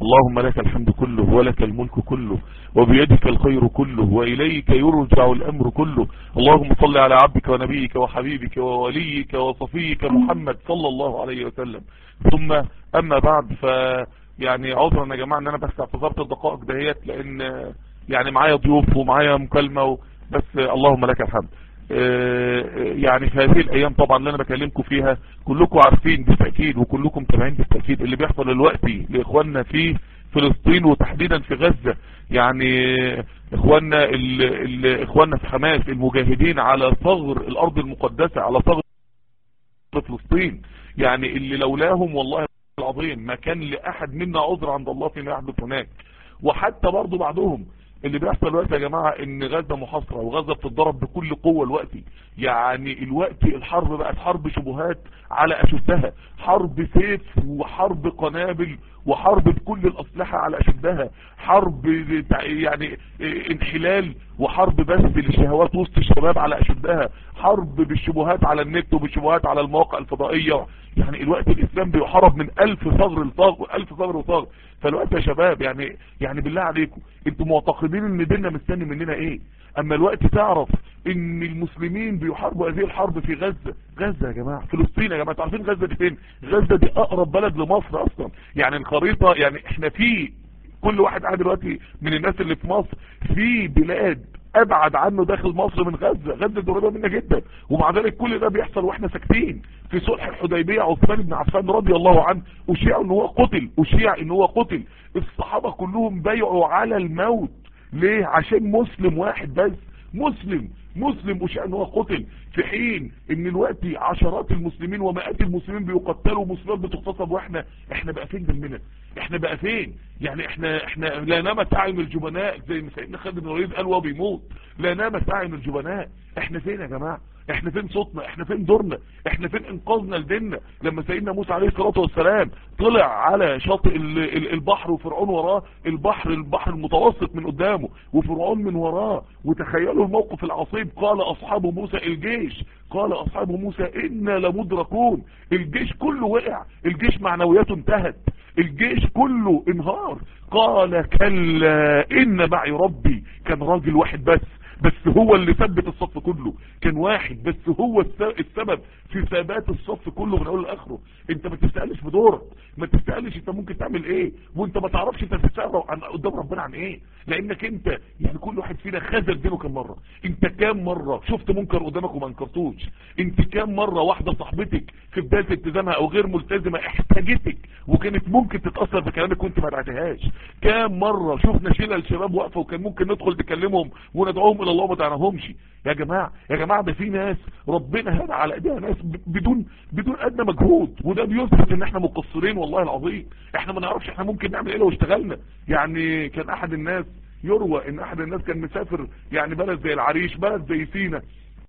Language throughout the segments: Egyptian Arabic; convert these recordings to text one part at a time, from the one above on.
اللهم لك الحمد كله ولك الملك كله وبيدك الخير كله وإليك يرجع الأمر كله اللهم صل على عبدك ونبيك وحبيبك ووليك وصفيك محمد صلى الله عليه وسلم ثم أما بعد ف يعني عذرا يا جماعة ان انا بس اعتذرت الدقائق دهيت لان يعني معايا ضيوف ومعايا مكالمة و... بس اللهم لك الحمد يعني في هذه الايام طبعا اللي انا بكلمكم فيها كلكم عارفين بالتأكيد وكلكم متابعين بالتأكيد اللي بيحصل دلوقتي لاخواننا في فلسطين وتحديدا في غزة يعني اخواننا ال... ال... اخواننا في حماس المجاهدين على ثغر الارض المقدسة على ثغر فلسطين يعني اللي لولاهم والله العظيم ما كان لأحد منا عذر عند الله فيما يحدث هناك وحتى برضو بعدهم اللي بيحصل الوقت يا جماعة ان غزة محاصرة وغزة بتضرب بكل قوة الوقت يعني الوقت الحرب بقت حرب شبهات على اشدها حرب سيف وحرب قنابل وحرب بكل الاسلحة على اشدها حرب يعني انحلال وحرب بس للشهوات وسط الشباب على اشدها حرب بالشبهات على النت وبالشبهات على المواقع الفضائية يعني الوقت الاسلام بيحارب من الف ثغر لثغر الف ثغر وثغر فالوقت يا شباب يعني يعني بالله عليكم انتوا معتقدين ان ديننا مستني مننا ايه اما الوقت تعرف ان المسلمين بيحاربوا هذه الحرب في غزة غزة يا جماعة فلسطين يا جماعة تعرفين غزة دي فين غزة دي اقرب بلد لمصر اصلا يعني الخريطة يعني احنا في كل واحد قاعد دلوقتي من الناس اللي في مصر في بلاد ابعد عنه داخل مصر من غزة غزة دي قريبه منا جدا ومع ذلك كل ده بيحصل واحنا ساكتين في صلح الحديبية عثمان بن عفان رضي الله عنه اشيع ان هو قتل اشيع ان هو قتل الصحابة كلهم بايعوا على الموت ليه عشان مسلم واحد بس مسلم مسلم اشيع ان هو قتل في حين ان الوقت عشرات المسلمين ومئات المسلمين بيقتلوا مسلمات بتغتصب واحنا احنا بقى فين دمنا احنا بقى فين يعني احنا احنا لا نامت اعين الجبناء زي ما سيدنا خالد بن الوليد قال وهو بيموت لا نامت اعين الجبناء احنا فين يا جماعه احنا فين صوتنا احنا فين دورنا احنا فين انقاذنا لديننا لما سيدنا موسى عليه الصلاة والسلام طلع على شاطئ البحر وفرعون وراه البحر البحر المتوسط من قدامه وفرعون من وراه وتخيلوا الموقف العصيب قال اصحاب موسى الجيش قال اصحاب موسى انا لمدركون الجيش كله وقع الجيش معنوياته انتهت الجيش كله انهار قال كلا ان معي ربي كان راجل واحد بس بس هو اللي ثبت الصف كله كان واحد بس هو السبب في ثبات الصف كله من اول لاخره انت ما تستقلش بدورك ما تستقلش انت ممكن تعمل ايه وانت ما تعرفش انت تستقل عن قدام ربنا عن ايه لانك انت يعني كل واحد فينا خذل دينه كم مره انت كام مره شفت منكر قدامك وما انكرتوش انت كام مره واحده صاحبتك في بدايه التزامها او غير ملتزمه احتاجتك وكانت ممكن تتاثر بكلامك وانت ما دعتهاش كام مره شفنا شله الشباب واقفه وكان ممكن ندخل نكلمهم وندعوهم الى الله وما دعناهمش يا جماعه يا جماعه ده في ناس ربنا هدى على ايديها ناس بدون بدون ادنى مجهود وده بيثبت ان احنا مقصرين والله العظيم احنا ما نعرفش احنا ممكن نعمل ايه لو اشتغلنا يعني كان احد الناس يروى ان احد الناس كان مسافر يعني بلد زي العريش بلد زي سينا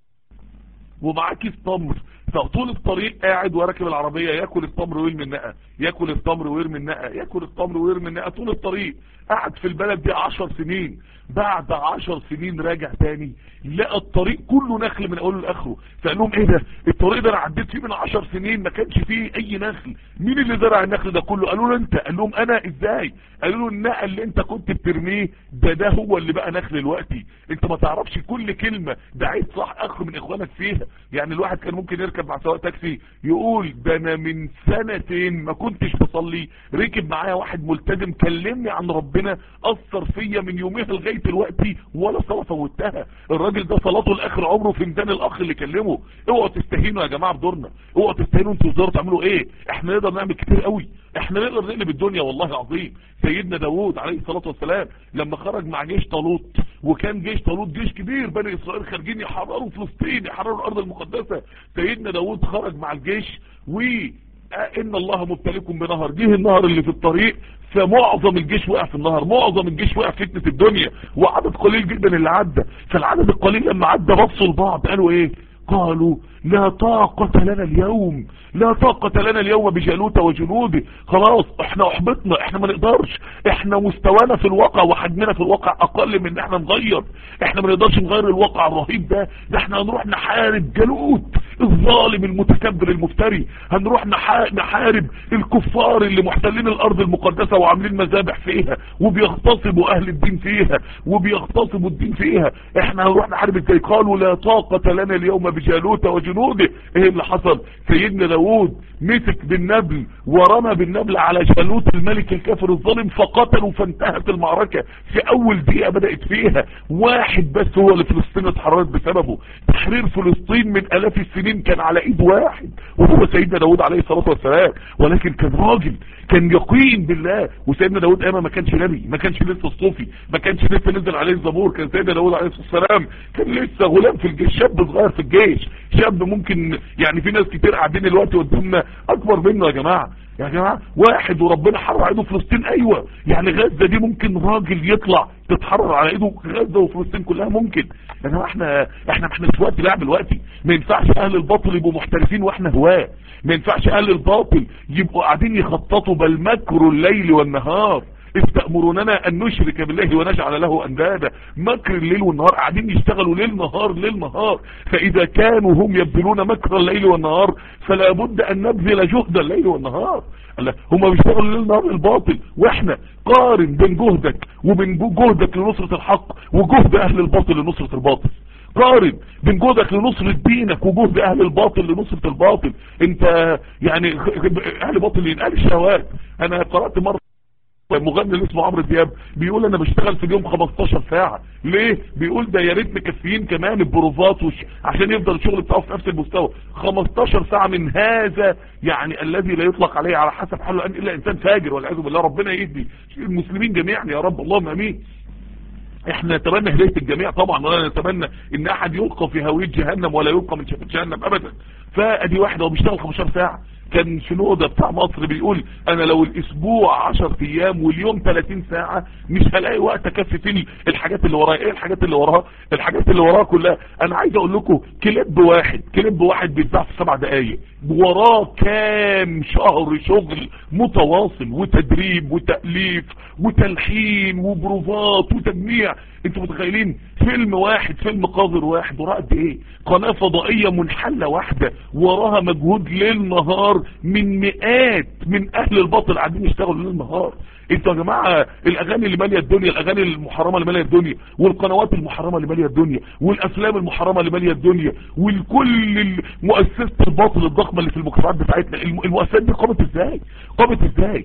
ومعاه كيس تمر فطول الطريق قاعد وراكب العربية ياكل التمر ويرمي النقة ياكل التمر ويرمي النقة ياكل التمر ويرمي النقة طول الطريق قعد في البلد دي عشر سنين بعد عشر سنين راجع تاني لقى الطريق كله نخل من اوله لاخره فقال لهم ايه ده الطريق ده انا عديت فيه من عشر سنين ما كانش فيه اي نخل مين اللي زرع النخل ده كله قالوا له انت قال لهم انا ازاي قالوا له النقل اللي انت كنت بترميه ده ده هو اللي بقى نخل دلوقتي انت ما تعرفش كل كلمة دعيت صح اخ من اخوانك فيها يعني الواحد كان ممكن يركب مع سواق تاكسي يقول ده انا من سنتين ما كنتش بصلي ركب معايا واحد ملتزم كلمني عن ربنا اثر فيا من يوميها لغايه دلوقتي ولا صلاه فوتها الراجل ده صلاته لاخر عمره في ميزان الاخ اللي كلمه اوعوا تستهينوا يا جماعه بدورنا اوعوا تستهينوا انتوا تقدروا تعملوا ايه احنا نقدر نعمل كتير قوي احنا نقدر نقلب الدنيا والله العظيم سيدنا داوود عليه الصلاه والسلام لما خرج مع جيش طالوت وكان جيش طالوت جيش كبير بني اسرائيل خارجين يحرروا فلسطين يحرروا الارض المقدسه سيدنا داوود خرج مع الجيش و ان الله مبتليكم بنهر جه النهر اللي في الطريق فمعظم الجيش وقع في النهر معظم الجيش وقع في فتنة الدنيا وعدد قليل جدا اللي عدى فالعدد القليل لما عدى بصوا لبعض قالوا ايه قالوا لا طاقة لنا اليوم لا طاقة لنا اليوم بجالوت وجنوده خلاص احنا احبطنا احنا ما نقدرش احنا مستوانا في الواقع وحجمنا في الواقع اقل من ان احنا نغير احنا ما نقدرش نغير الواقع الرهيب ده ده احنا هنروح نحارب جالوت الظالم المتكبر المفتري هنروح نحارب الكفار اللي محتلين الارض المقدسة وعاملين مذابح فيها وبيغتصبوا اهل الدين فيها وبيغتصبوا الدين فيها احنا هنروح نحارب ازاي قالوا لا طاقة لنا اليوم بجالوت وجنوده ايه اللي حصل سيدنا داوود مسك بالنبل ورمى بالنبل على جالوت الملك الكافر الظالم فقتلوا فانتهت المعركة في اول دقيقة بدأت فيها واحد بس هو اللي فلسطين اتحررت بسببه تحرير فلسطين من الاف السنين كان على ايد واحد وهو سيدنا داود عليه الصلاة والسلام ولكن كان راجل كان يقين بالله وسيدنا داود اما ما كانش نبي ما كانش لسه الصوفي ما كانش لسه نزل عليه الزبور كان سيدنا داود عليه الصلاة والسلام كان لسه غلام في الجيش شاب صغير في الجيش شاب ممكن يعني في ناس كتير قاعدين الوقت قدامنا اكبر منه يا جماعة يا جماعة واحد وربنا حرر على ايده فلسطين ايوه يعني غزة دي ممكن راجل يطلع تتحرر على ايده غزة وفلسطين كلها ممكن يا جماعة احنا احنا احنا في وقت لعب دلوقتي ما ينفعش اهل الباطل يبقوا محترفين واحنا هواه ما ينفعش اهل الباطل يبقوا قاعدين يخططوا بل مكروا الليل والنهار استأمروننا ان نشرك بالله ونجعل له اندادا مكر الليل والنهار قاعدين يشتغلوا ليل نهار ليل نهار فاذا كانوا هم يبذلون مكر الليل والنهار فلا بد ان نبذل جهد الليل والنهار هم بيشتغلوا ليل نهار الباطل واحنا قارن بين جهدك وبين جهدك لنصرة الحق وجهد اهل الباطل لنصرة الباطل قارن بين جهدك لنصرة دينك وجهد اهل الباطل لنصرة الباطل انت يعني اهل باطل ينقل الشهوات انا قرأت مرة مغني اللي اسمه عمرو دياب بيقول انا بشتغل في اليوم 15 ساعة ليه بيقول ده يا ريت مكفيين كمان البروفات وش عشان يفضل الشغل بتاعه في نفس المستوى 15 ساعة من هذا يعني الذي لا يطلق عليه على حسب حاله ان الا انسان فاجر والعياذ بالله ربنا يهدي المسلمين جميعا يا رب اللهم امين احنا نتمنى هداية الجميع طبعا ولا نتمنى ان احد يلقى في هوية جهنم ولا يلقى من شفة جهنم ابدا فادي واحد هو بيشتغل 15 ساعة كان شنودة بتاع مصر بيقول انا لو الاسبوع 10 ايام واليوم 30 ساعة مش هلاقي وقت اكفي فيه الحاجات اللي ورايا ايه الحاجات اللي وراها الحاجات اللي وراها كلها انا عايز اقول لكم كليب واحد كليب واحد بيتباع في سبع دقايق وراه كام شهر شغل متواصل وتدريب وتأليف وتلحين وبروفات وتجميع انتوا متخيلين فيلم واحد فيلم قذر واحد وراه قد ايه قناة فضائية منحلة واحدة وراها مجهود ليل نهار من مئات من اهل الباطل قاعدين يشتغلوا ليل نهار انتوا يا جماعة الاغاني اللي مالية الدنيا الاغاني المحرمة اللي مالية الدنيا والقنوات المحرمة اللي مالية الدنيا والافلام المحرمة اللي مالية الدنيا والكل مؤسسة الباطل الضخمة اللي في المجتمعات بتاعتنا المؤسسات دي قامت ازاي قامت ازاي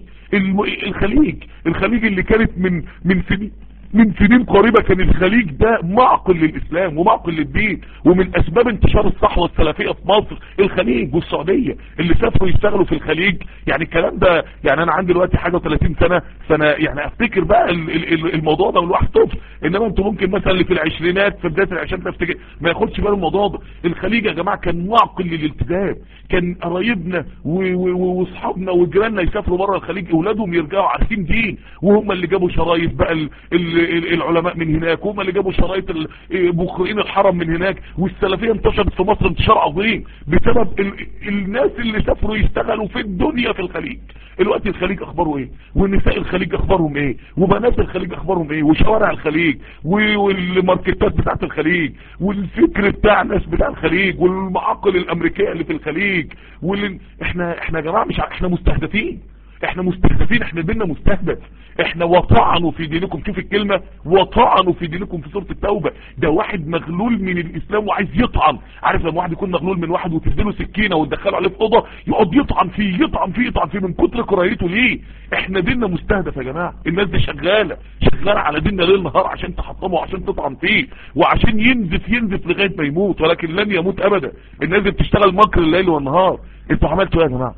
الخليج الخليج اللي كانت من من سنين من سنين قريبة كان الخليج ده معقل للإسلام ومعقل للدين ومن أسباب انتشار الصحوة السلفية في مصر الخليج والسعودية اللي سافروا يشتغلوا في الخليج يعني الكلام ده يعني أنا عندي دلوقتي حاجة و30 سنة فأنا يعني أفتكر بقى الموضوع ده والواحد طفل إنما أنتوا ممكن مثلا اللي في العشرينات في بداية العشرينات تفتكر ما ياخدش باله الموضوع ده الخليج يا جماعة كان معقل للالتزام كان قرايبنا واصحابنا وجيراننا يسافروا بره الخليج اولادهم يرجعوا عارفين دين وهم اللي جابوا شرايط بقى ال ال العلماء من هناك وهم اللي جابوا شرايط مقرئين الحرم من هناك والسلفيه انتشرت في مصر انتشار عظيم بسبب ال الناس اللي سافروا يشتغلوا في الدنيا في الخليج الوقت الخليج اخباره ايه والنساء الخليج اخبارهم ايه وبنات الخليج اخبارهم ايه وشوارع الخليج والماركتات بتاعت الخليج والفكر بتاع الناس بتاع الخليج والمعاقل الامريكيه اللي في الخليج واللي احنا احنا يا جماعه مش احنا مستهدفين احنا مستهدفين احنا ديننا مستهدف احنا وطعنوا في دينكم شوف الكلمة وطعنوا في دينكم في سورة التوبة ده واحد مغلول من الاسلام وعايز يطعن عارف لما واحد يكون مغلول من واحد وتديله سكينة وتدخله عليه في اوضه يقعد يطعن فيه يطعن فيه يطعن فيه من كتر كراهيته ليه احنا ديننا مستهدف يا جماعة الناس دي شغالة شغالة على ديننا ليل نهار عشان تحطمه وعشان تطعن فيه وعشان ينزف ينزف لغاية ما يموت ولكن لن يموت ابدا الناس دي بتشتغل مكر الليل والنهار انتوا عملتوا ايه يا جماعة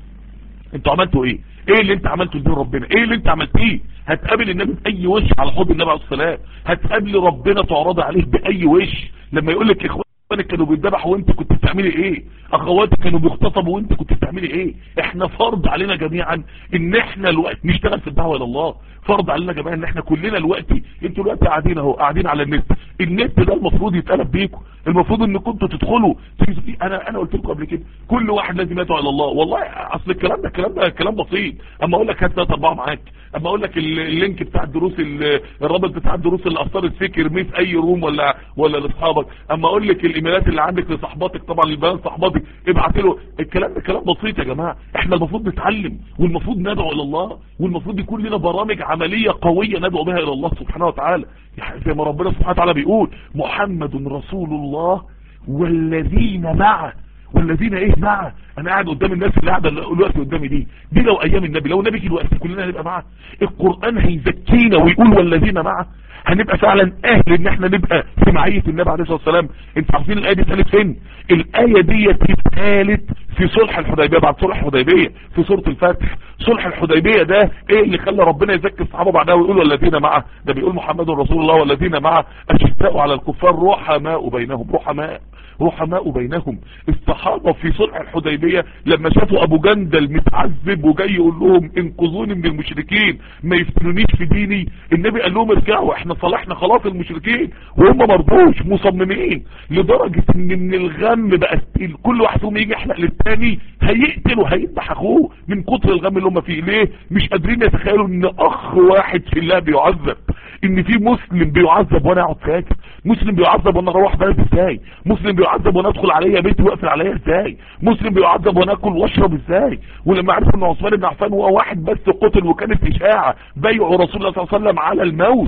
انتوا عملتوا ايه ايه اللي انت عملته لدين ربنا ايه اللي انت عملتيه هتقابل النبي باي وش على حب النبي عليه الصلاه هتقابل ربنا تعرض عليه باي وش لما يقول لك اخواني اخوانك كانوا بيتذبحوا وانت كنت بتعملي ايه اخواتك كانوا بيغتصبوا وانت كنت بتعملي ايه احنا فرض علينا جميعا ان احنا الوقت نشتغل في الدعوه الى الله فرض علينا جميعا ان احنا كلنا الوقت انتوا دلوقتي قاعدين اهو قاعدين على النت النت ده المفروض يتقلب بيكم المفروض ان كنتوا تدخلوا انا انا قلت لكم قبل كده كل واحد لازم يدعو الى الله والله اصل الكلام ده الكلام ده كلام بسيط اما اقول لك هات ثلاثه اربعه معاك اما اقول لك اللينك بتاع الدروس الرابط بتاع الدروس اللي اثرت فيك ارميه في اي روم ولا ولا لاصحابك اما اقول لك الايميلات اللي عندك لصاحباتك طبعا البنات صاحباتك ابعت له الكلام ده كلام بسيط يا جماعه احنا المفروض نتعلم والمفروض ندعو الى الله والمفروض يكون لنا برامج عمليه قويه ندعو بها الى الله سبحانه وتعالى يعني زي ما ربنا سبحانه وتعالى بيقول محمد رسول الله والذين معه والذين ايه معه انا قاعد قدام الناس اللي قاعده دلوقتي قدامي دي دي لو ايام النبي لو النبي جه دلوقتي كلنا هنبقى معاه القران هيزكينا ويقول والذين معه هنبقى فعلا اهل ان احنا نبقى في معيه النبي عليه الصلاه والسلام انتوا عارفين الايه دي اتقالت فين الايه دي اتقالت في صلح الحديبيه بعد صلح الحديبيه في سوره الفتح صلح الحديبيه ده ايه اللي خلى ربنا يزكي الصحابه بعدها ويقول والذين معه ده بيقول محمد رسول الله والذين معه اشداء على الكفار رحماء بينهم رحماء رحماء بينهم الصحابة في صلح الحديبية لما شافوا ابو جندل متعذب وجاي يقول لهم انقذوني من المشركين ما يفتنونيش في ديني النبي قال لهم ارجعوا احنا صالحنا خلاص المشركين وهم مرضوش مصممين لدرجة ان من الغم بقى كل واحد فيهم يجي يحلق للتاني هيقتل وهيذبح اخوه من كتر الغم اللي هم فيه ليه مش قادرين يتخيلوا ان اخ واحد في الله بيعذب ان في مسلم بيعذب وانا اقعد ساكت مسلم بيعذب وانا اروح بلد ازاي مسلم بيعذب وانا ادخل عليا بيتي واقفل عليا ازاي مسلم بيعذب وانا اكل واشرب ازاي ولما عرفوا ان عثمان بن عفان هو واحد بس قتل وكانت اشاعه بيعوا رسول الله صلى الله عليه وسلم على الموت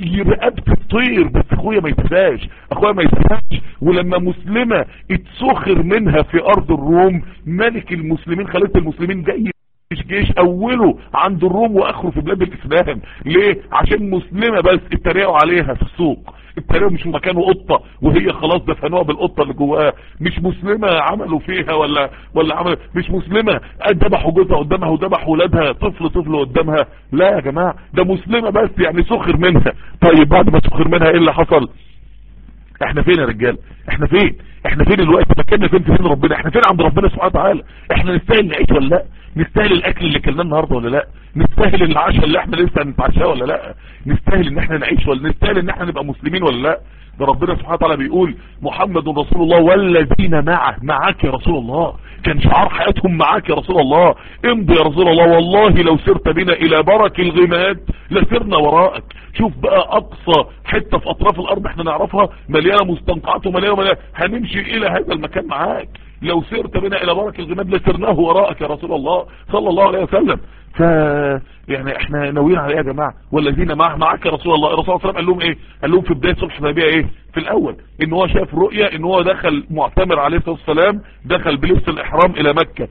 رقبت الطير بس اخويا ما يتفاش اخويا ما يتفاش ولما مسلمة اتسخر منها في ارض الروم ملك المسلمين خليفة المسلمين جاي مش جيش اوله عند الروم واخره في بلاد الاسلام ليه عشان مسلمة بس اتريقوا عليها في السوق اتريقوا مش مكانه قطة وهي خلاص دفنوها بالقطة اللي جواها مش مسلمة عملوا فيها ولا ولا عمل مش مسلمة ذبحوا جوزها قدامها وذبحوا ولادها طفل طفل قدامها لا يا جماعة ده مسلمة بس يعني سخر منها طيب بعد ما سخر منها ايه اللي حصل احنا فين يا رجال احنا فين احنا فين الوقت مكاننا فين فين ربنا احنا فين عند ربنا سبحانه وتعالى احنا نستاهل نعيش ولا لا نستاهل الاكل اللي كلناه النهارده ولا لا نستاهل العشاء اللي احنا لسه هنتعشاه ولا لا نستاهل ان احنا نعيش ولا نستاهل ان احنا نبقى مسلمين ولا لا ده ربنا سبحانه وتعالى بيقول محمد رسول الله والذين معه معاك يا رسول الله كان شعار حياتهم معاك يا رسول الله امضي يا رسول الله والله لو سرت بنا الى برك الغماد لسرنا وراءك شوف بقى اقصى حتة في اطراف الارض احنا نعرفها مليانة مستنقعات ومليانة مليانة هنمشي الى هذا المكان معاك لو سرت بنا الى برك الغماد لسرناه وراءك يا رسول الله صلى الله عليه وسلم ف يعني احنا ناويين على ايه يا جماعه والذين معه معك يا رسول الله الرسول صلى الله عليه وسلم قال لهم ايه قال لهم في بدايه صلح الحديبيه ايه في الاول ان هو شاف رؤيه ان هو دخل معتمر عليه الصلاه والسلام دخل بلبس الاحرام الى مكه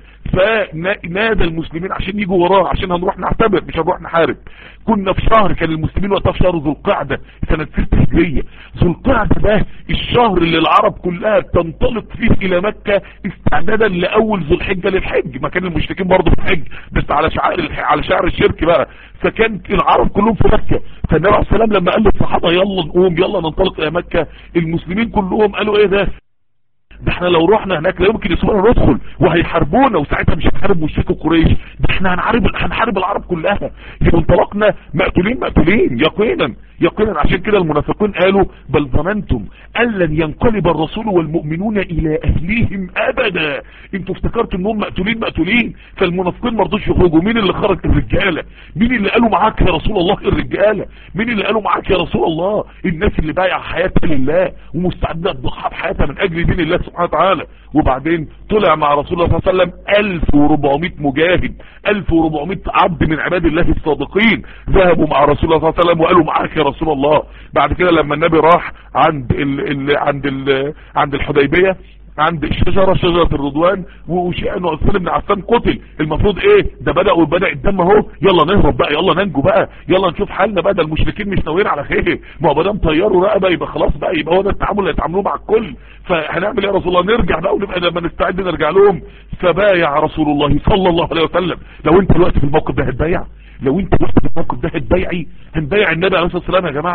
فنادى المسلمين عشان يجوا وراه عشان هنروح نعتبر مش هنروح نحارب كنا في شهر كان المسلمين وقتها في شهر ذو القعده سنه 6 هجريه ذو القعده ده الشهر اللي العرب كلها بتنطلق فيه الى مكه استعدادا لاول ذو الحجه للحج ما كان المشركين برضه في الحج بس على شعائر على شعر الشرك بقى فكان العرب كلهم في مكه فالنبي عليه السلام لما قال للصحابه يلا نقوم يلا ننطلق الى مكه المسلمين كلهم قالوا ايه ده ده احنا لو رحنا هناك لا يمكن يسيبونا ندخل وهيحاربونا وساعتها مش هنحارب مشركي قريش ده احنا هنحارب هنحارب العرب كلها يبقى انطلقنا مقتولين مقتولين يقينا يقينا عشان كده المنافقين قالوا بل ظننتم ان لن ينقلب الرسول والمؤمنون الى اهليهم ابدا انتوا افتكرتوا انهم مقتولين مقتولين فالمنافقين ما رضوش يخرجوا مين اللي خرج الرجاله مين اللي قالوا معاك يا رسول الله الرجاله مين اللي قالوا معاك يا رسول الله الناس اللي بايعه حياتها لله ومستعده تضحي بحياتها من اجل دين الله سبحانه وتعالى وبعدين طلع مع رسول الله صلى الله عليه وسلم 1400 مجاهد 1400 عبد من عباد الله الصادقين ذهبوا مع رسول الله صلى الله عليه وسلم وقالوا معاك يا رسول الله بعد كده لما النبي راح عند ال ال عند ال عند الحديبيه عند الشجرة شجرة الرضوان وشيء انه عثمان بن عفان قتل المفروض ايه ده بدأ وبدأ الدم اهو يلا نهرب بقى يلا ننجو بقى يلا نشوف حالنا بقى ده المشركين مش ناويين على خير ما هو ما دام طيروا رقبه يبقى خلاص بقى يبقى هو ده التعامل اللي هيتعاملوه مع الكل فهنعمل ايه يا رسول الله نرجع بقى ونبقى لما نستعد نرجع لهم فبايع رسول الله صلى الله عليه وسلم لو انت دلوقتي في الموقف ده هتبايع لو انت دلوقتي في الموقف ده هتبايعي هنبايع النبي عليه الصلاه والسلام يا جماعه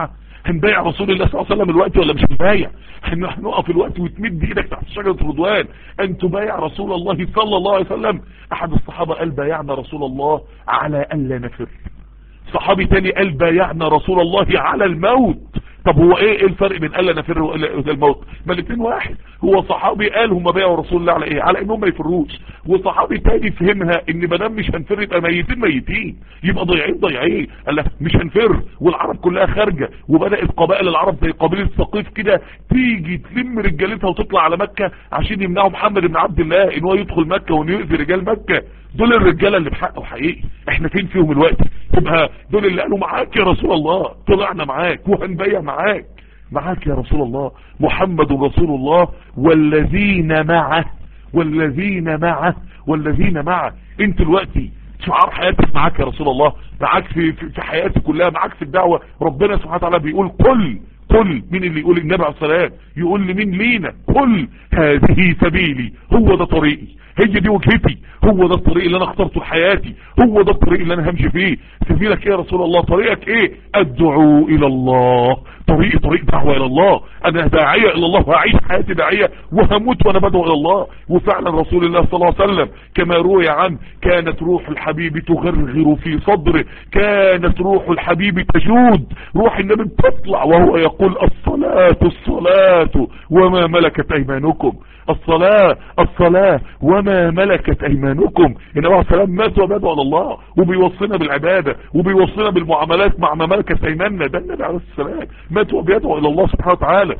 هنبايع رسول الله صلى الله عليه وسلم الوقت ولا مش هنبايع هنقف الوقت وتمد ايدك تحت شجرة رضوان ان تبايع رسول الله صلى الله عليه وسلم احد الصحابة قال بايعنا رسول الله على الا نفر صحابي تاني قال بايعنا رسول الله على الموت طب هو ايه ايه الفرق بين الا نفر والى الموت ما الاثنين واحد هو صحابي قال هم بايعوا رسول الله على ايه على انهم ما يفروش وصحابي تاني فهمها ان ما دام مش هنفر يبقى ميتين ميتين يبقى ضايعين ضايعين قال لك مش هنفر والعرب كلها خارجه وبدات قبائل العرب زي قبيله ثقيف كده تيجي تلم رجالتها وتطلع على مكه عشان يمنعوا محمد بن عبد الله ان هو يدخل مكه وانه يؤذي رجال مكه دول الرجاله اللي بحقه حقيقي احنا فين فيهم الوقت يبقى دول اللي قالوا معاك يا رسول الله طلعنا معاك وهنبيع معاك معاك يا رسول الله محمد رسول الله والذين معه والذين معه والذين معه انت دلوقتي شعار حياتك معاك يا رسول الله معاك في, في, في حياتك كلها معاك في الدعوة ربنا سبحانه وتعالى بيقول كل كل مين اللي يقول النبي عليه الصلاة يقول لمين لينا كل هذه سبيلي هو ده طريقي هي دي وجهتي هو ده الطريق اللي انا اخترته لحياتي هو ده الطريق اللي انا همشي فيه سبيلك ايه يا رسول الله طريقك ايه ادعو الى الله طريقي طريق دعوة الى الله انا داعية الى الله وهعيش حياتي داعية وهموت وانا بدعو الى الله وفعلا رسول الله صلى الله عليه وسلم كما روي عنه كانت روح الحبيب تغرغر في صدره كانت روح الحبيب تجود روح النبي تطلع وهو يقول الصلاة الصلاة وما ملكت ايمانكم الصلاة الصلاة وما ملكت ايمانكم النبي عليه السلام مات وبدعو على الله وبيوصينا بالعبادة وبيوصينا بالمعاملات مع ما ملكت ايماننا ده النبي عليه السلام مات وبيدعو الى الله سبحانه وتعالى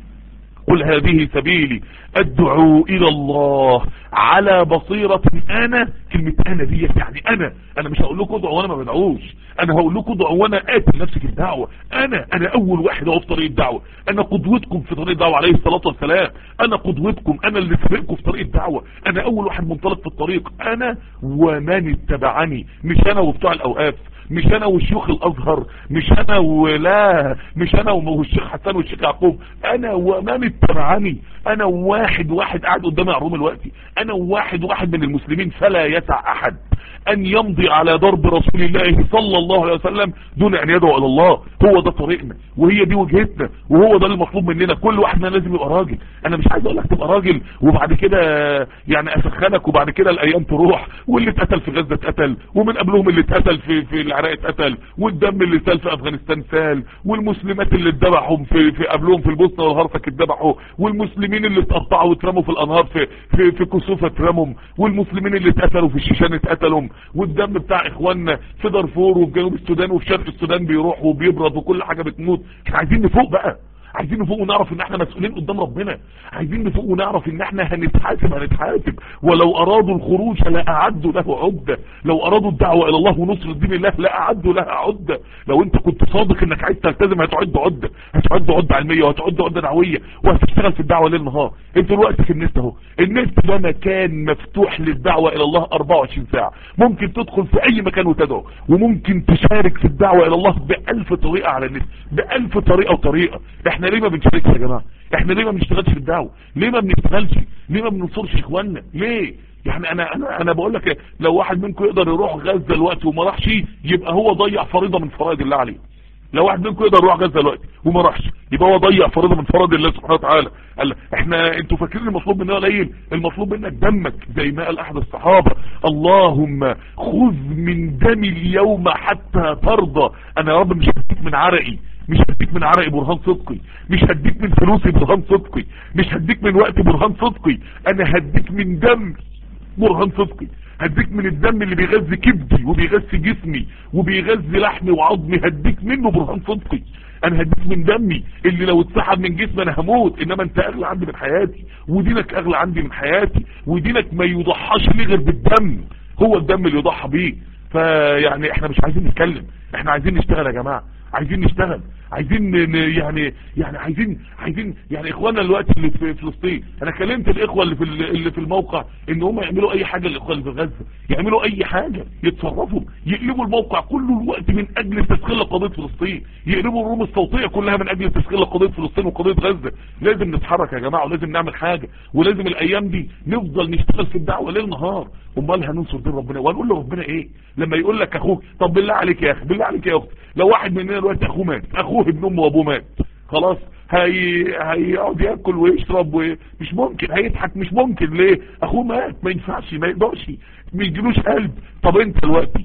قل هذه سبيلي ادعو الى الله على بصيرة انا كلمة انا دي يعني انا انا مش هقول لكم ادعوا وانا ما بدعوش انا هقول لكم ادعوا وانا اتي نفسك الدعوة انا انا اول واحد اهو في طريق الدعوة انا قدوتكم في طريق الدعوة عليه الصلاة والسلام انا قدوتكم انا اللي سبقكم في طريق الدعوة انا اول واحد منطلق في الطريق انا ومن اتبعني مش انا وبتوع الاوقاف مش انا والشيوخ الازهر مش انا ولا مش انا والشيخ حسن والشيخ يعقوب انا ومن اتبعني انا واحد واحد قاعد قدامي عروم الوقتي انا واحد واحد من المسلمين فلا يسع احد ان يمضي على ضرب رسول الله صلى الله عليه وسلم دون ان يدعو الى الله هو ده طريقنا وهي دي وجهتنا وهو ده المطلوب مننا كل واحد مننا لازم يبقى راجل انا مش عايز اقول لك تبقى راجل وبعد كده يعني اسخنك وبعد كده الايام تروح واللي اتقتل في غزه اتقتل ومن قبلهم اللي اتقتل في في العراق اتقتل والدم اللي سال في افغانستان سال والمسلمات اللي اتذبحوا في في قبلهم في البوسنه والهرسك اتذبحوا والمسلمين اللي اتقطعوا واترموا في الانهار في في في كسوفه اترموا والمسلمين اللي اتقتلوا في الشيشان اتقتلوا والدم بتاع اخواننا في دارفور وفي جنوب السودان وفي شرق السودان بيروح وبيبرد وكل حاجه بتموت احنا عايزين نفوق بقى عايزين نفوق ونعرف ان احنا مسؤولين قدام ربنا عايزين نفوق ونعرف ان احنا هنتحاسب هنتحاسب ولو ارادوا الخروج لاعدوا له عدة لو ارادوا الدعوة الى الله ونصر دين الله لاعدوا لها عدة لو انت كنت صادق انك عايز تلتزم هتعد عدة هتعد عدة علمية وهتعد عدة دعوية وهتشتغل في الدعوة ليل نهار انت دلوقتي في النت اهو النت ده مكان مفتوح للدعوة الى الله 24 ساعة ممكن تدخل في اي مكان وتدعو وممكن تشارك في الدعوة الى الله بألف طريقة على النت بألف طريقة وطريقة احنا ليه ما بنشاركش يا جماعة احنا ليه ما بنشتغلش في الدعوة ليه ما بنشتغلش ليه ما بننصرش اخواننا ليه يعني انا انا انا بقول لك لو واحد منكم يقدر يروح غزه دلوقتي وما راحش يبقى هو ضيع فريضه من فرائض الله عليه لو واحد منكم يقدر يروح غزه دلوقتي وما راحش يبقى هو ضيع فريضه من فرائض الله سبحانه وتعالى قال احنا انتوا فاكرين المطلوب مننا قليل المطلوب منك دمك زي ما قال احد الصحابه اللهم خذ من دمي اليوم حتى ترضى انا يا رب مش هديك من عرقي مش هديك من عرقي برهان صدقي مش هديك من فلوسي برهان صدقي مش هديك من وقتي برهان صدقي انا هديك من دم برهان صدقي هديك من الدم اللي بيغذي كبدي وبيغذي جسمي وبيغذي لحمي وعظمي هديك منه برهان صدقي انا هديك من دمي اللي لو اتسحب من جسمي انا هموت انما انت اغلى عندي من حياتي ودينك اغلى عندي من حياتي ودينك ما يضحاش ليه غير بالدم هو الدم اللي يضحى بيه فيعني احنا مش عايزين نتكلم احنا عايزين نشتغل يا جماعه عايزين نشتغل عايزين يعني يعني عايزين عايزين يعني اخواننا دلوقتي اللي في فلسطين انا كلمت الاخوه اللي في اللي في الموقع ان هم يعملوا اي حاجه للاخوه اللي في غزه يعملوا اي حاجه يتصرفوا يقلبوا الموقع كله الوقت من اجل تسخير قضيه فلسطين يقلبوا الروم الصوتيه كلها من اجل تسخير قضيه فلسطين وقضيه غزه لازم نتحرك يا جماعه ولازم نعمل حاجه ولازم الايام دي نفضل نشتغل في الدعوه ليل نهار امال هننصر دين ربنا وهنقول لربنا ايه لما يقول لك اخوك طب بالله عليك يا اخي بالله عليك يا اخت لو واحد مننا دلوقتي اخوه مات اخوه اخوه ابن امه وابوه مات خلاص هي هيقعد ياكل ويشرب ومش ممكن هيضحك مش ممكن ليه اخوه مات ما ينفعش ما يقدرش ما يجيلوش قلب طب انت دلوقتي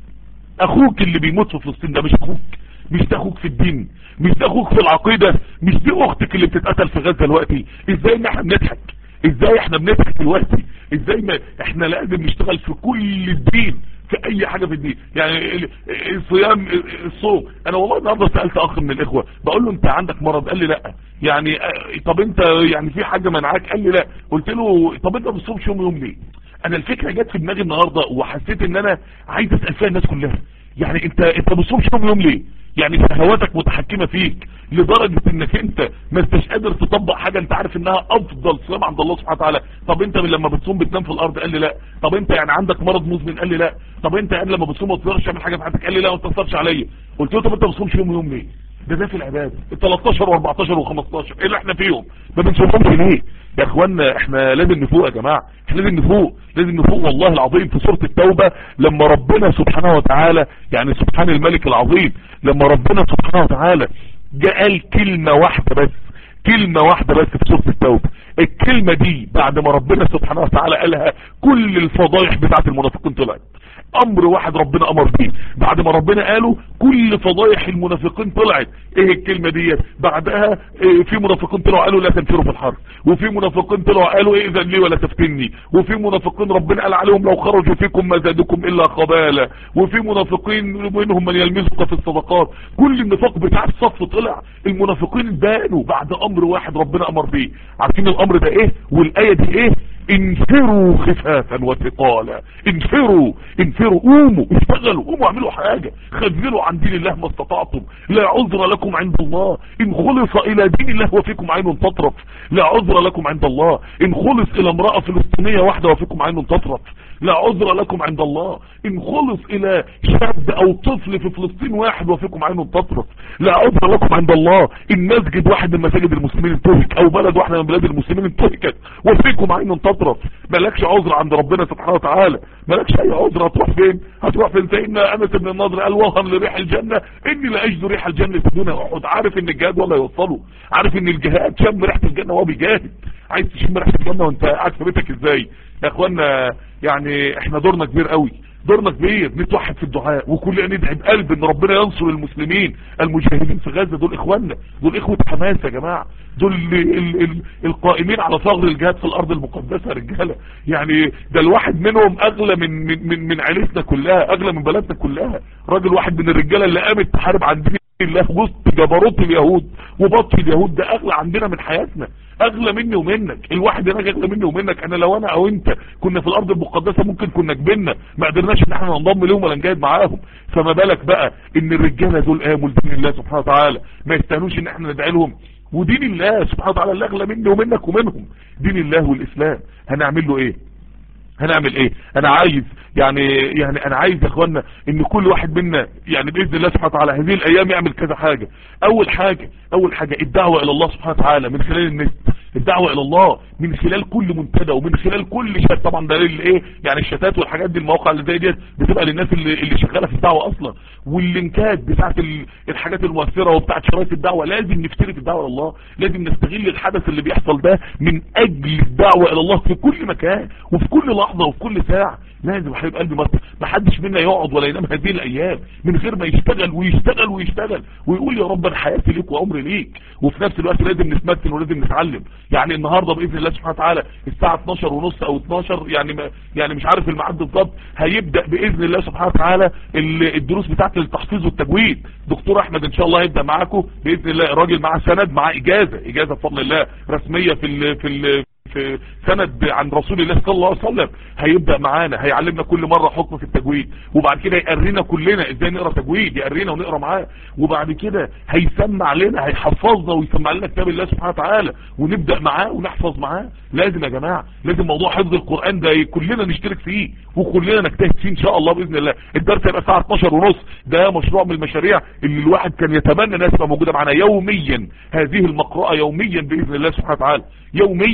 اخوك اللي بيموت في فلسطين ده مش اخوك مش ده اخوك في الدين مش ده اخوك في العقيدة مش دي اختك اللي بتتقتل في غزة دلوقتي ازاي ان احنا بنضحك ازاي احنا بنضحك دلوقتي ازاي ما احنا لازم نشتغل في كل الدين في اي حاجة في الدين يعني الصيام الصوم انا والله النهارده سألت اخ من الاخوة بقول له انت عندك مرض قال لي لا يعني طب انت يعني في حاجة منعاك قال لي لا قلت له طب انت ما بتصومش يوم يوم ليه انا الفكرة جت في دماغي النهاردة وحسيت ان انا عايز اسأل فيها الناس كلها يعني انت انت ما بتصومش يوم يوم ليه يعني شهواتك متحكمة فيك لدرجة انك انت ما انتش قادر تطبق حاجة انت عارف انها افضل صيام عند الله سبحانه وتعالى طب انت من لما بتصوم بتنام في الارض قال لي لا طب انت يعني عندك مرض مزمن قال لي لا طب انت يعني لما بتصوم ما تقدرش تعمل حاجة في حياتك قال لي لا ما تتصلش عليا قلت له طب انت ما بتصومش يوم يوم ليه ده ده في العبادة ال 13 و14 و15 ايه اللي احنا فيهم ما بنصومهمش ليه يا اخوانا احنا لازم نفوق يا جماعة احنا لازم نفوق لازم نفوق والله العظيم في سورة التوبة لما ربنا سبحانه وتعالى يعني سبحان الملك العظيم لما ربنا سبحانه وتعالى جاء قال كلمة واحدة بس كلمة واحدة بس في سورة التوبة الكلمة دي بعد ما ربنا سبحانه وتعالى قالها كل الفضايح بتاعت المنافقين طلعت امر واحد ربنا امر بيه بعد ما ربنا قاله كل فضايح المنافقين طلعت ايه الكلمة دي بعدها إيه في منافقين طلعوا قالوا لا تنفروا في الحرب وفي منافقين طلعوا قالوا ايه اذن لي ولا تفتني وفي منافقين ربنا قال عليهم لو خرجوا فيكم ما زادكم الا خبالا وفي منافقين منهم من يلمزك في الصدقات كل النفاق بتاع الصف طلع المنافقين بانوا بعد امر واحد ربنا امر بيه عارفين الامر ده ايه والايه دي ايه انفروا خفافا وثقالا انفروا انفروا قوموا اشتغلوا قوموا اعملوا حاجة خذلوا عن دين الله ما استطعتم لا عذر لكم عند الله ان خلص الى دين الله وفيكم عين تطرف لا عذر لكم عند الله ان خلص الى امرأة فلسطينية واحدة وفيكم عين تطرف لا عذر لكم عند الله ان خلص الى شاب او طفل في فلسطين واحد وفيكم عين تطرف لا عذر لكم عند الله ان مسجد واحد من مساجد المسلمين انتهك او بلد واحدة من بلاد المسلمين انتهكت وفيكم عين تطرف مالكش عذر عند ربنا سبحانه وتعالى مالكش اي عذر هتروح فين هتروح فين سيدنا انس بن النضر قال وهم لريح الجنة اني لا اجد ريح الجنة دون احد عارف ان الجهاد ولا يوصله عارف ان الجهاد شم ريحة الجنة وهو بيجاهد عايز تشم ريحة الجنة وانت قاعد في بيتك ازاي يا اخوانا يعني احنا دورنا كبير قوي دورنا كبير نتوحد في الدعاء وكلنا ندعي بقلب ان ربنا ينصر المسلمين المجاهدين في غزة دول اخواننا دول اخوة حماس يا جماعة دول ال ال ال القائمين على ثغر الجهاد في الارض المقدسة رجالة يعني ده الواحد منهم اغلى من من من, من عيلتنا كلها اغلى من بلدنا كلها راجل واحد من الرجالة اللي قامت تحارب عن دين الله وسط جبروت اليهود وبطش اليهود ده اغلى عندنا من حياتنا اغلى مني ومنك الواحد هناك اغلى مني ومنك انا لو انا او انت كنا في الارض المقدسة ممكن كنا كبرنا ما قدرناش ان احنا ننضم لهم ولا نجاهد معاهم فما بالك بقى ان الرجالة دول قاموا لدين الله سبحانه وتعالى ما يستاهلوش ان احنا ندعي لهم ودين الله سبحانه وتعالى اللي اغلى مني ومنك ومنهم دين الله والاسلام هنعمل له ايه هنعمل ايه انا عايز يعني يعني انا عايز يا اخوانا ان كل واحد منا يعني باذن الله سبحانه وتعالى هذه الايام يعمل كذا حاجة اول حاجة اول حاجة الدعوة الى الله سبحانه وتعالى من خلال النت الدعوة الى الله من خلال كل منتدى ومن خلال كل شات طبعا ده ايه يعني الشتات والحاجات دي المواقع اللي زي ديت بتبقى للناس اللي, اللي شغاله في الدعوه اصلا واللينكات بتاعت الحاجات المؤثره وبتاعت شرايط الدعوه لازم نفتري في الدعوه الى الله لازم نستغل الحدث اللي بيحصل ده من اجل الدعوه الى الله في كل مكان وفي كل لحظه وفي كل ساعه لازم حبيب قلبي ما حدش منا يقعد ولا ينام هذه الايام من غير ما يشتغل ويشتغل ويشتغل ويقول يا رب انا حياتي ليك وعمري ليك وفي نفس الوقت لازم نتمثل ولازم نتعلم يعني النهارده باذن الله سبحانه وتعالى الساعه 12 ونص او 12 يعني ما يعني مش عارف الميعاد بالظبط هيبدا باذن الله سبحانه وتعالى الدروس بتاعه التحفيظ والتجويد دكتور احمد ان شاء الله هيبدا معاكم باذن الله الراجل معاه سند معاه اجازه اجازه بفضل الله رسميه في ال في ال في سند عن رسول الله صلى الله عليه وسلم هيبدأ معانا هيعلمنا كل مرة حكم في التجويد وبعد كده يقرينا كلنا ازاي نقرا تجويد يقرينا ونقرا معاه وبعد كده هيسمع لنا هيحفظنا ويسمع لنا كتاب الله سبحانه وتعالى ونبدأ معاه ونحفظ معاه لازم يا جماعة لازم موضوع حفظ القرآن ده كلنا نشترك فيه وكلنا نجتهد فيه ان شاء الله باذن الله الدرس هيبقى الساعه 12 ونص ده مشروع من المشاريع اللي الواحد كان يتمنى الناس تبقى موجوده معانا يوميا هذه المقرأة يوميا باذن الله سبحانه وتعالى يوميا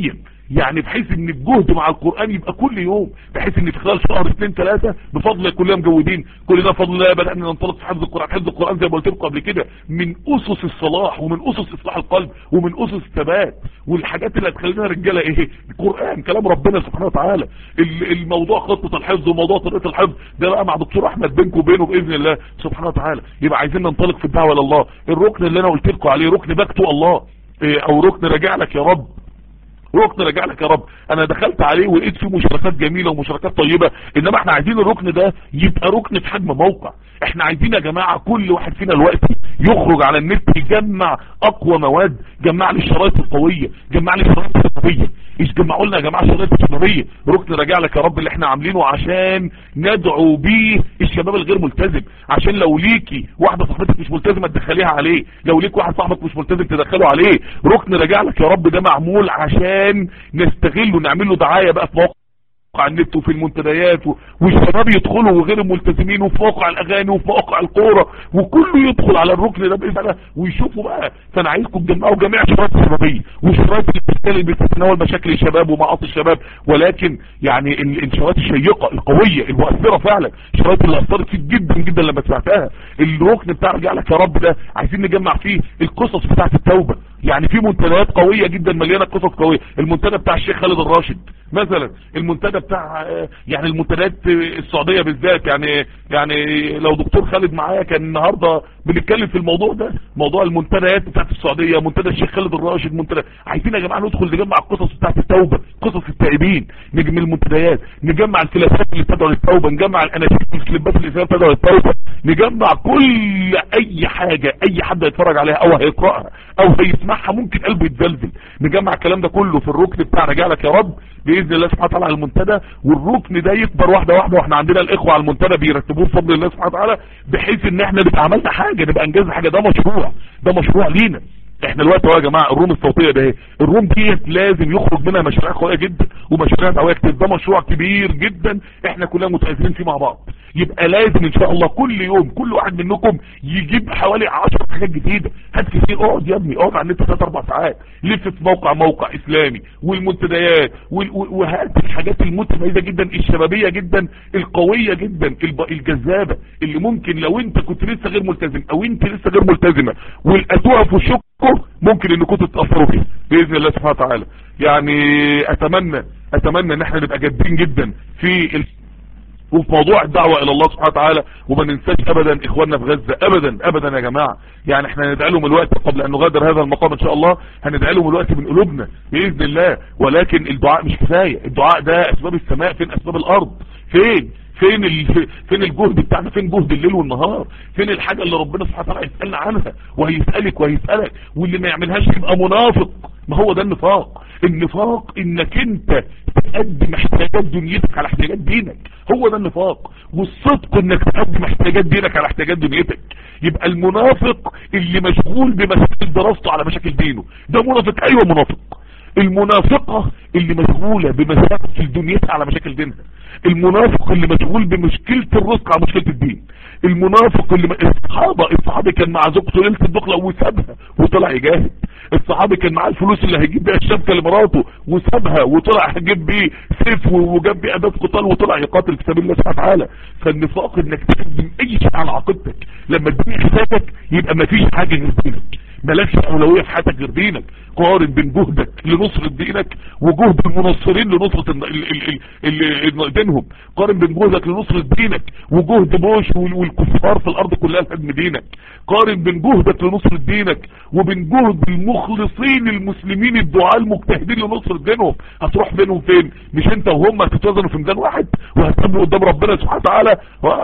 يعني بحيث ان الجهد مع القرآن يبقى كل يوم بحيث ان في خلال شهر اثنين ثلاثة بفضل كلنا مجودين كل ده فضل الله بدأنا ننطلق في حفظ القرآن حفظ القرآن زي ما قلت لكم قبل كده من اسس الصلاح ومن اسس اصلاح القلب ومن اسس الثبات والحاجات اللي هتخلينا رجاله ايه القرآن كلام ربنا سبحانه وتعالى الموضوع خطة الحفظ وموضوع طريقة الحفظ ده بقى مع دكتور احمد بينكم وبينه باذن الله سبحانه وتعالى يبقى عايزين ننطلق في الدعوة لله الركن اللي انا قلت لكم عليه ركن بكتو الله إيه او ركن راجع لك يا رب ركن راجع لك يا رب انا دخلت عليه ولقيت فيه مشاركات جميلة ومشاركات طيبة انما احنا عايزين الركن ده يبقى ركن في حجم موقع احنا عايزين يا جماعة كل واحد فينا الوقت يخرج على النت يجمع اقوى مواد جمع لي الشرايط القوية جمع لي الشرايط الشبابية ايش جمعوا لنا يا جماعة الشرايط الشبابية ركن راجع لك يا رب اللي احنا عاملينه عشان ندعو بيه الشباب الغير ملتزم عشان لو ليكي واحدة صاحبتك مش ملتزمة تدخليها عليه لو ليك واحد صاحبك مش ملتزم تدخله عليه ركن راجع لك يا رب ده معمول عشان نستغله نعمل له دعاية بقى في موقع مواقع النت وفي المنتديات والشباب يدخلوا وغير الملتزمين وفي مواقع الاغاني وفي مواقع الكوره وكله يدخل على الركن ده باذن الله ويشوفوا بقى فانا عايزكم تجمعوا جميع الشرايط الشبابيه والشرايط اللي بتتناول مشاكل الشباب ومعاصي الشباب ولكن يعني الشرايط الشيقه القويه المؤثره فعلا الشرايط اللي اثرت فيك جدا جدا لما سمعتها الركن بتاع رجع لك يا رب ده عايزين نجمع فيه القصص بتاعت التوبه يعني في منتديات قويه جدا مليانه قصص قويه المنتدى بتاع الشيخ خالد الراشد مثلا المنتدى بتاع يعني المنتديات السعوديه بالذات يعني يعني لو دكتور خالد معايا كان النهارده بنتكلم في الموضوع ده موضوع المنتديات بتاعت السعوديه منتدى الشيخ خالد الراشد منتدى عايزين يا جماعه ندخل نجمع القصص بتاعت التوبه قصص التائبين نجمع المنتديات نجمع الكلاسات اللي بتدعو للتوبه نجمع الاناشيد والكليبات اللي بتدعو للتوبه نجمع كل اي حاجه اي حد هيتفرج عليها او هيقراها او هيسمعها ممكن قلبه يتزلزل نجمع الكلام ده كله في الركن بتاع رجع لك يا رب باذن الله سبحانه وتعالى على المنتدى والركن ده يكبر واحده واحده واحنا عندنا الاخوه على المنتدى بيرتبوه بفضل الله سبحانه وتعالى بحيث ان احنا نبقى عملنا حاجه نبقى انجزنا حاجه ده مشروع ده مشروع لينا احنا دلوقتي يا جماعه الروم الصوتيه ده ايه الروم ديت لازم يخرج منها مشاريع قويه جدا ومشاريع قويه كتير ده مشروع كبير جدا احنا كلنا متاثرين فيه مع بعض يبقى لازم ان شاء الله كل يوم كل واحد منكم يجيب حوالي 10 حاجات جديده هات كتير اقعد يا ابني اقعد على النت 3 4 ساعات لف في موقع موقع اسلامي والمنتديات وهات الحاجات المتميزه جدا الشبابيه جدا القويه جدا الجذابه اللي ممكن لو انت كنت لسه غير ملتزم او انت لسه غير ملتزمه ولقيتوها في وشكم ممكن انكم تتاثروا بيها باذن الله سبحانه وتعالى يعني اتمنى اتمنى ان احنا نبقى جادين جدا في ال... وفي موضوع الدعوة الى الله سبحانه وتعالى وما ننساش ابدا اخواننا في غزة ابدا ابدا يا جماعة يعني احنا هندعي لهم الوقت قبل ان نغادر هذا المقام ان شاء الله هندعي لهم الوقت من قلوبنا باذن الله ولكن الدعاء مش كفاية الدعاء ده اسباب السماء فين اسباب الارض فين فين ال... فين الجهد بتاعنا فين جهد الليل والنهار فين الحاجة اللي ربنا سبحانه وتعالى يسألنا عنها وهيسألك وهيسألك واللي ما يعملهاش يبقى منافق ما هو ده النفاق النفاق انك انت تقدم احتياجات دنيتك على احتياجات دينك هو ده النفاق والصدق انك تقدم احتياجات دينك على احتياجات دنيتك يبقى المنافق اللي مشغول بمشاكل دراسته على مشاكل دينه ده منافق ايوه منافق المنافقة اللي مشغولة بمشاكل دنيتها على مشاكل دينها المنافق اللي مشغول بمشكلة الرزق على مشكلة الدين المنافق اللي م... الصحابة الصحابي كان مع زوجته ليلة الدخلة وسابها وطلع يجاهد الصحابي كان معاه الفلوس اللي هيجيب بيها الشبكة لمراته وسابها وطلع هيجيب بيه سيف وجاب بيه اداة قتال وطلع يقاتل في سبيل الله سبحانه وتعالى فالنفاق انك تقدم اي شيء على عقيدتك لما الدنيا حسابك يبقى مفيش حاجة غير دينك مالكش اولوية في حياتك غير دينك قارن بين جهدك لنصرة دينك وجهد المنصرين لنصرة ال ال ال دينهم قارن بين جهدك لنصرة دينك وجهد بوش والكفار في الارض كلها لهدم دينك قارن بين جهدك لنصرة دينك وبين جهد المخلصين المسلمين الدعاء المجتهدين لنصرة دينهم هتروح بينهم فين مش انت وهم هتتوازنوا في ميزان واحد وهتقابلوا قدام ربنا سبحانه وتعالى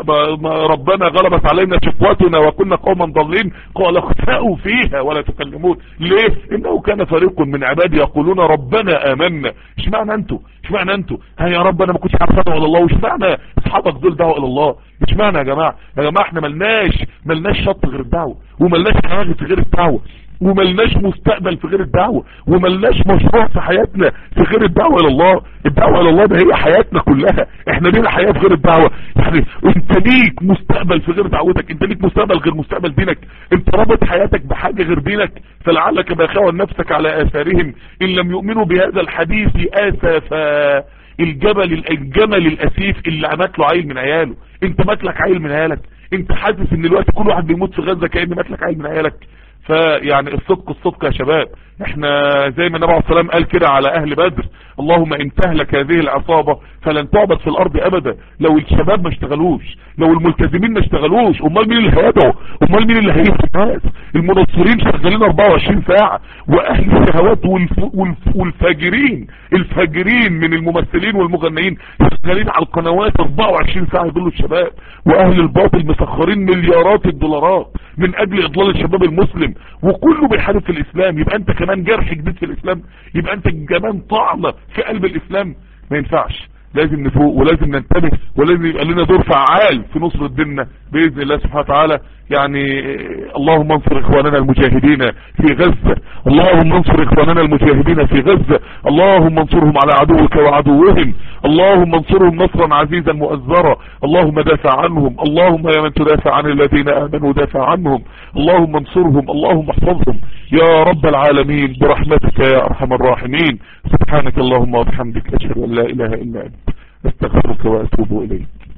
ربنا غلبت علينا شقوتنا وكنا قوما ضالين قال اخسأوا فيها ولا تكلمون ليه انه كان فريق من عبادي يقولون ربنا امنا اشمعنى انتوا اشمعنى انتوا ها يا رب انا ما كنتش عارف ادعو الى الله واشمعنى اصحابك دول دعوا الى الله اشمعنى يا جماعه يا جماعه احنا ملناش ملناش شط غير الدعوه وملناش حاجه غير الدعوه وملناش مستقبل في غير الدعوة وملناش مشروع في حياتنا في غير الدعوة الى الله الدعوة الى الله ده هي حياتنا كلها احنا لينا حياة في غير الدعوة يعني انت ليك مستقبل في غير دعوتك انت ليك مستقبل غير مستقبل دينك انت رابط حياتك بحاجة غير دينك فلعلك باخوا نفسك على اثارهم ان لم يؤمنوا بهذا الحديث اسفا الجبل الجمل الاسيف اللي مات له عيل من عياله انت مات لك عيل من عيالك انت حاسس ان دلوقتي كل واحد بيموت في غزة كأن مات لك عيل من عيالك فيعني الصدق الصدق يا شباب احنا زي ما النبي عليه السلام قال كده على اهل بدر اللهم ان تهلك هذه العصابة فلن تعبد في الارض ابدا لو الشباب ما اشتغلوش لو الملتزمين ما اشتغلوش امال مين اللي هيدعو امال مين اللي هيفتح الناس المنصرين شغالين 24 ساعة واهل الشهوات والف... والف... والفاجرين الفاجرين من الممثلين والمغنيين شغالين على القنوات 24 ساعة يضلوا الشباب واهل الباطل مسخرين مليارات الدولارات من اجل اضلال الشباب المسلم وكله بيحارب في الاسلام يبقى انت كمان جرح جديد في الاسلام يبقى انت كمان طعنة في قلب الاسلام ما ينفعش لازم نفوق ولازم ننتبه ولازم يبقى لنا دور فعال في نصرة ديننا باذن الله سبحانه وتعالى يعني اللهم انصر اخواننا المجاهدين في غزة اللهم انصر اخواننا المجاهدين في غزة اللهم انصرهم على عدوك وعدوهم اللهم انصرهم نصرا عزيزا مؤزرا اللهم دافع عنهم اللهم يا من تدافع عن الذين امنوا دافع عنهم اللهم انصرهم اللهم احفظهم يا رب العالمين برحمتك يا ارحم الراحمين سبحانك اللهم وبحمدك اشهد ان لا اله الا انت استغفرك واتوب اليك